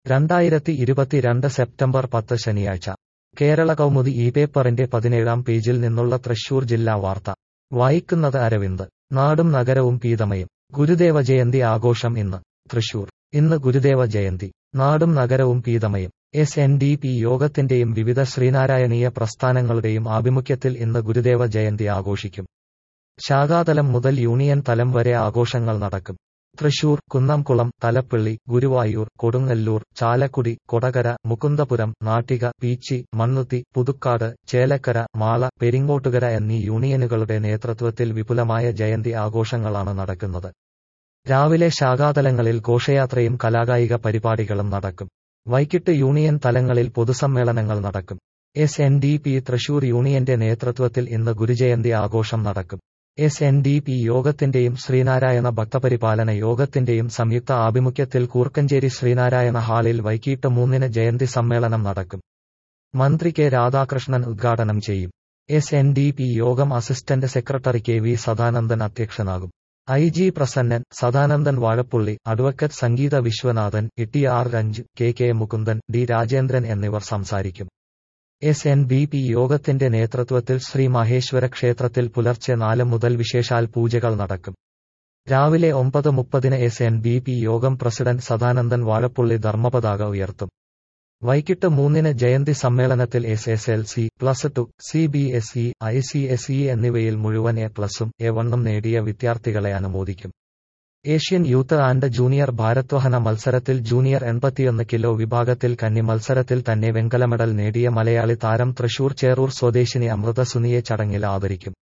രണ്ടായിരത്തി ഇരുപത്തിരണ്ട് സെപ്റ്റംബർ പത്ത് ശനിയാഴ്ച കേരള കൗമുദി ഈ പേപ്പറിന്റെ പതിനേഴാം പേജിൽ നിന്നുള്ള തൃശൂർ ജില്ലാ വാർത്ത വായിക്കുന്നത് അരവിന്ദ് നാടും നഗരവും പീതമയും ഗുരുദേവ ജയന്തി ആഘോഷം ഇന്ന് തൃശൂർ ഇന്ന് ഗുരുദേവ ജയന്തി നാടും നഗരവും പീതമയും എസ് എൻ ഡി പി യോഗത്തിന്റെയും വിവിധ ശ്രീനാരായണീയ പ്രസ്ഥാനങ്ങളുടെയും ആഭിമുഖ്യത്തിൽ ഇന്ന് ഗുരുദേവ ജയന്തി ആഘോഷിക്കും ശാഖാതലം മുതൽ യൂണിയൻ തലം വരെ ആഘോഷങ്ങൾ നടക്കും തൃശൂർ കുന്നംകുളം തലപ്പള്ളി ഗുരുവായൂർ കൊടുങ്ങല്ലൂർ ചാലക്കുടി കൊടകര മുകുന്ദപുരം നാട്ടിക പീച്ചി മണ്ണുത്തി പുതുക്കാട് ചേലക്കര മാള പെരിങ്ങോട്ടുകര എന്നീ യൂണിയനുകളുടെ നേതൃത്വത്തിൽ വിപുലമായ ജയന്തി ആഘോഷങ്ങളാണ് നടക്കുന്നത് രാവിലെ ശാഖാതലങ്ങളിൽ ഘോഷയാത്രയും കലാകായിക പരിപാടികളും നടക്കും വൈകിട്ട് യൂണിയൻ തലങ്ങളിൽ പൊതുസമ്മേളനങ്ങൾ നടക്കും S N D P Thrissur യൂണിയന്റെ നേതൃത്വത്തിൽ ഇന്ന് ഗുരുജയന്തി ആഘോഷം നടക്കും എസ് എൻ ഡി പി യോഗത്തിന്റെയും ശ്രീനാരായണ ഭക്തപരിപാലന യോഗത്തിന്റെയും സംയുക്ത ആഭിമുഖ്യത്തിൽ കൂർക്കഞ്ചേരി ശ്രീനാരായണ ഹാളിൽ വൈകിട്ട് മൂന്നിന് ജയന്തി സമ്മേളനം നടക്കും മന്ത്രി കെ രാധാകൃഷ്ണൻ ഉദ്ഘാടനം ചെയ്യും എസ് എൻ ഡി പി യോഗം assistant secretary K V Sadanandan അധ്യക്ഷനാകും I G Prasannan Sadanandan Vazhappully advocate Sangeetha Viswanathan ഇട്ടി R Ranj K K Mukundan D Rajendran എന്നിവർ സംസാരിക്കും എസ് എൻ ബി പി യോഗത്തിന്റെ നേതൃത്വത്തിൽ ശ്രീ മഹേശ്വര ക്ഷേത്രത്തിൽ പുലർച്ചെ നാല് മുതൽ വിശേഷാൽ പൂജകൾ നടക്കും രാവിലെ ഒമ്പത് മുപ്പതിന് എസ് എൻ ബി പി യോഗം പ്രസിഡന്റ് സദാനന്ദൻ വാഴപ്പുള്ളി ധർമ്മപതാക ഉയർത്തും വൈകിട്ട് മൂന്നിന് ജയന്തി സമ്മേളനത്തിൽ S S L C plus two C B S E I C S E എന്നിവയിൽ മുഴുവൻ എ പ്ലസും എ വണ്ണും നേടിയ വിദ്യാർത്ഥികളെ അനുമോദിക്കും ഏഷ്യൻ യൂത്ത് ആൻഡ് ജൂനിയർ ഭാരത്വഹന മത്സരത്തിൽ ജൂനിയർ എൺപത്തിയൊന്ന് കിലോ വിഭാഗത്തിൽ കന്നി മത്സരത്തിൽ തന്നെ വെങ്കല മെഡൽ നേടിയ മലയാളി താരം തൃശൂർ ചേറൂർ സ്വദേശിനി അമൃത സുനിയെ ചടങ്ങിൽ ആദരിക്കും